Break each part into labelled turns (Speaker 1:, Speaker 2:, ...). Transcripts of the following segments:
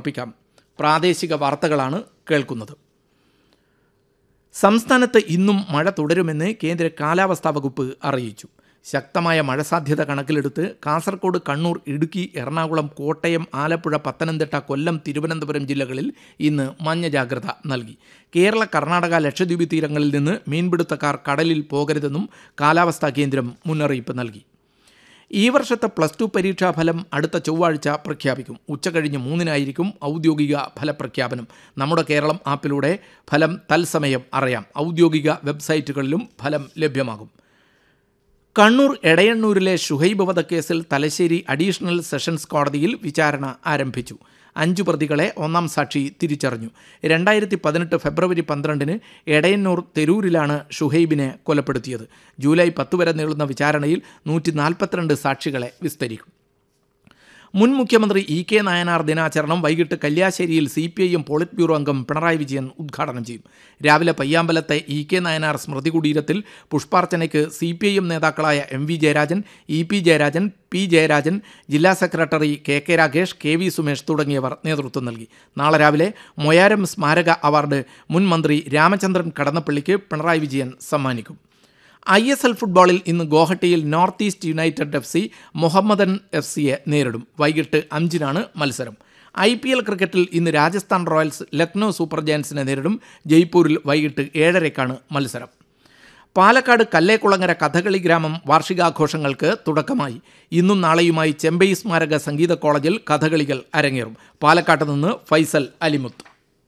Speaker 1: സമർപ്പിക്കാം പ്രാദേശിക വാർത്തകളാണ് കേൾക്കുന്നത് സംസ്ഥാനത്ത് ഇന്നും മഴ തുടരുമെന്ന് കേന്ദ്ര കാലാവസ്ഥാ വകുപ്പ് അറിയിച്ചു ശക്തമായ മഴ സാധ്യത കണക്കിലെടുത്ത് കാസർഗോഡ് കണ്ണൂർ ഇടുക്കി എറണാകുളം കോട്ടയം ആലപ്പുഴ പത്തനംതിട്ട കൊല്ലം തിരുവനന്തപുരം ജില്ലകളിൽ ഇന്ന് മഞ്ഞ ജാഗ്രത നൽകി കേരള കർണാടക ലക്ഷദ്വീപ് തീരങ്ങളിൽ നിന്ന് മീൻപിടുത്തക്കാർ കടലിൽ പോകരുതെന്നും കാലാവസ്ഥാ കേന്ദ്രം മുന്നറിയിപ്പ് നൽകി ഈ വർഷത്തെ പ്ലസ് ടു പരീക്ഷാ ഫലം അടുത്ത ചൊവ്വാഴ്ച പ്രഖ്യാപിക്കും ഉച്ചകഴിഞ്ഞ് മൂന്നിനായിരിക്കും ഔദ്യോഗിക ഫലപ്രഖ്യാപനം നമ്മുടെ കേരളം ആപ്പിലൂടെ ഫലം തത്സമയം അറിയാം ഔദ്യോഗിക വെബ്സൈറ്റുകളിലും ഫലം ലഭ്യമാകും കണ്ണൂർ എടയണ്ണൂരിലെ ഷുഹൈബ് വധക്കേസിൽ തലശ്ശേരി അഡീഷണൽ സെഷൻസ് കോടതിയിൽ വിചാരണ ആരംഭിച്ചു അഞ്ചു പ്രതികളെ ഒന്നാം സാക്ഷി തിരിച്ചറിഞ്ഞു രണ്ടായിരത്തി പതിനെട്ട് ഫെബ്രുവരി പന്ത്രണ്ടിന് എടയന്നൂർ തെരൂരിലാണ് ഷുഹൈബിനെ കൊലപ്പെടുത്തിയത് ജൂലൈ പത്ത് വരെ നീളുന്ന വിചാരണയിൽ നൂറ്റി നാൽപ്പത്തിരണ്ട് സാക്ഷികളെ വിസ്തരിക്കും മുൻ മുഖ്യമന്ത്രി ഇ കെ നായനാർ ദിനാചരണം വൈകിട്ട് കല്യാശ്ശേരിയിൽ C P I M politburo അംഗം പിണറായി വിജയൻ ഉദ്ഘാടനം ചെയ്യും രാവിലെ പയ്യാമ്പലത്തെ ഇ കെ നായനാർ സ്മൃതി കുടീരത്തിൽ പുഷ്പാർച്ചനയ്ക്ക് സി പി ഐ എം നേതാക്കളായ M V Jayarajan E P Jayarajan P Jayarajan ജില്ലാ secretary K K Ragesh K V Sumesh തുടങ്ങിയവർ നേതൃത്വം നൽകി നാളെ രാവിലെ മൊയാരം സ്മാരക അവാർഡ് മുൻ മന്ത്രി രാമചന്ദ്രൻ കടന്നപ്പള്ളിക്ക് പിണറായി വിജയൻ സമ്മാനിക്കും ഐ എസ് എൽ ഫുട്ബോളിൽ ഇന്ന് ഗോഹട്ടിയിൽ North East United F C Mohammedan F സിയെ നേരിടും വൈകിട്ട് അഞ്ചിനാണ് മത്സരം ഐ പി എൽ ക്രിക്കറ്റിൽ ഇന്ന് രാജസ്ഥാൻ റോയൽസ് ലക്നൗ സൂപ്പർ ജയൻസിനെ നേരിടും ജയ്പൂരിൽ വൈകിട്ട് ഏഴരയ്ക്കാണ് മത്സരം പാലക്കാട് കല്ലേക്കുളങ്ങര കഥകളി ഗ്രാമം വാർഷികാഘോഷങ്ങൾക്ക് തുടക്കമായി ഇന്നും നാളെയുമായി ചെമ്പൈ സ്മാരക സംഗീത കോളേജിൽ കഥകളികൾ അരങ്ങേറും പാലക്കാട്ട് നിന്ന് ഫൈസൽ അലിമുത്ത്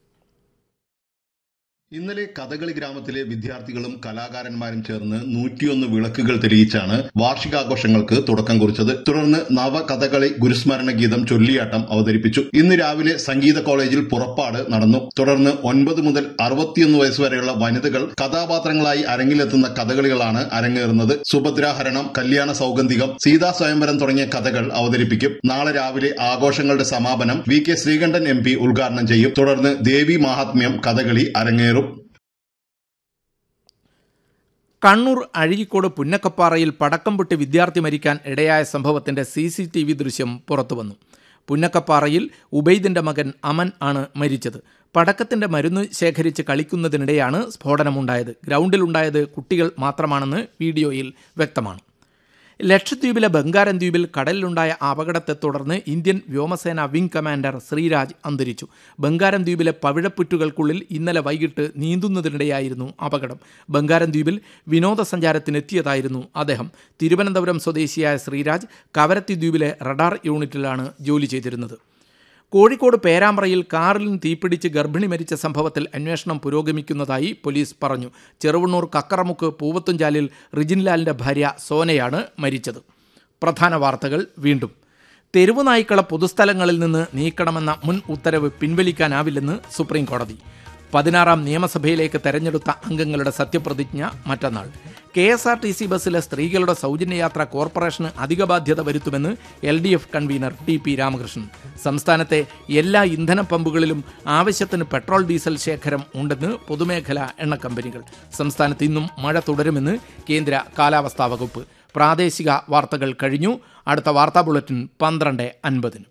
Speaker 2: ഇന്നലെ കഥകളി ഗ്രാമത്തിലെ വിദ്യാർത്ഥികളും കലാകാരന്മാരും ചേർന്ന് നൂറ്റിയൊന്ന് വിളക്കുകൾ തെളിയിച്ചാണ് വാർഷികാഘോഷങ്ങൾക്ക് തുടക്കം കുറിച്ചത് തുടർന്ന് നവകഥകളി ഗുരുസ്മരണ ഗീതം ചൊല്ലിയാട്ടം അവതരിപ്പിച്ചു ഇന്ന് രാവിലെ സംഗീത കോളേജിൽ പുറപ്പാട് നടന്നു തുടർന്ന് ഒൻപത് മുതൽ അറുപത്തിയൊന്ന് വയസ്സുവരെയുള്ള വനിതകൾ കഥാപാത്രങ്ങളായി അരങ്ങിലെത്തുന്ന കഥകളികളാണ് അരങ്ങേറുന്നത് സുഭദ്രാഹരണം കല്യാണ സൗഗന്ധികം സീതാ സ്വയംവരം തുടങ്ങിയ കഥകൾ അവതരിപ്പിക്കും നാളെ രാവിലെ ആഘോഷങ്ങളുടെ സമാപനം V K Sreekandan M P ഉദ്ഘാടനം ചെയ്യും തുടർന്ന് ദേവി മാഹാത്മ്യം കഥകളി അരങ്ങേറും
Speaker 1: കണ്ണൂർ അഴീക്കോട് പുന്നക്കപ്പാറയിൽ പടക്കം പൊട്ടി വിദ്യാർത്ഥി മരിക്കാൻ ഇടയായ സംഭവത്തിന്റെ സി സി ടി വി ദൃശ്യം പുറത്തുവന്നു പുന്നക്കപ്പാറയിൽ ഉബൈദിന്റെ മകൻ അമൻ ആണ് മരിച്ചത് പടക്കത്തിന്റെ മരുന്ന് ശേഖരിച്ച് കളിക്കുന്നതിനിടെയാണ് സ്ഫോടനമുണ്ടായത് ഗ്രൗണ്ടിലുണ്ടായത് കുട്ടികൾ മാത്രമാണെന്ന് വീഡിയോയിൽ വ്യക്തമാണ് ലക്ഷദ്വീപിലെ ബംഗാരം ദ്വീപിൽ കടലിലുണ്ടായ അപകടത്തെ തുടർന്ന് ഇന്ത്യൻ വ്യോമസേന വിംഗ് കമാൻഡർ ശ്രീരാജ് അന്തരിച്ചു ബംഗാരം ദ്വീപിലെ പവിഴപ്പുറ്റുകൾക്കുള്ളിൽ ഇന്നലെ വൈകിട്ട് നീന്തുന്നതിനിടെയായിരുന്നു അപകടം ബംഗാരം ദ്വീപിൽ വിനോദസഞ്ചാരത്തിനെത്തിയതായിരുന്നു അദ്ദേഹം തിരുവനന്തപുരം സ്വദേശിയായ ശ്രീരാജ് കവരത്തി ദ്വീപിലെ റഡാർ യൂണിറ്റിലാണ് ജോലി ചെയ്തിരുന്നത് കോഴിക്കോട് പേരാമ്പ്രയിൽ കാറിൽ നിന്ന് തീപിടിച്ച് ഗർഭിണി മരിച്ച സംഭവത്തിൽ അന്വേഷണം പുരോഗമിക്കുന്നതായി പോലീസ് പറഞ്ഞു ചെറുവണ്ണൂർ കക്കറമുക്ക് പൂവത്തുംചാലിൽ റിജിൻലാലിന്റെ ഭാര്യ സോനയാണ് മരിച്ചത് പ്രധാന വാർത്തകൾ വീണ്ടും തെരുവു നായ്ക്കളെ പൊതുസ്ഥലങ്ങളിൽ നിന്ന് നീക്കണമെന്ന മുൻ ഉത്തരവ് പിൻവലിക്കാനാവില്ലെന്ന് സുപ്രീം കോടതി പതിനാറാം നിയമസഭയിലേക്ക് തെരഞ്ഞെടുത്ത അംഗങ്ങളുടെ സത്യപ്രതിജ്ഞ മറ്റന്നാൾ K S R T C ബസ്സിലെ സ്ത്രീകളുടെ സൗജന്യയാത്ര കോർപ്പറേഷന് അധിക ബാധ്യത വരുത്തുമെന്ന് L D F convener T P Ramakrishnan സംസ്ഥാനത്തെ എല്ലാ ഇന്ധന പമ്പുകളിലും ആവശ്യത്തിന് പെട്രോൾ ഡീസൽ ശേഖരം ഉണ്ടെന്ന് പൊതുമേഖലാ എണ്ണ കമ്പനികൾ സംസ്ഥാനത്ത് ഇന്നും മഴ തുടരുമെന്ന് കേന്ദ്ര കാലാവസ്ഥാ വകുപ്പ് പ്രാദേശിക വാർത്തകൾ കഴിഞ്ഞു അടുത്ത വാർത്താ ബുള്ളറ്റിൻ പന്ത്രണ്ട് അൻപതിന്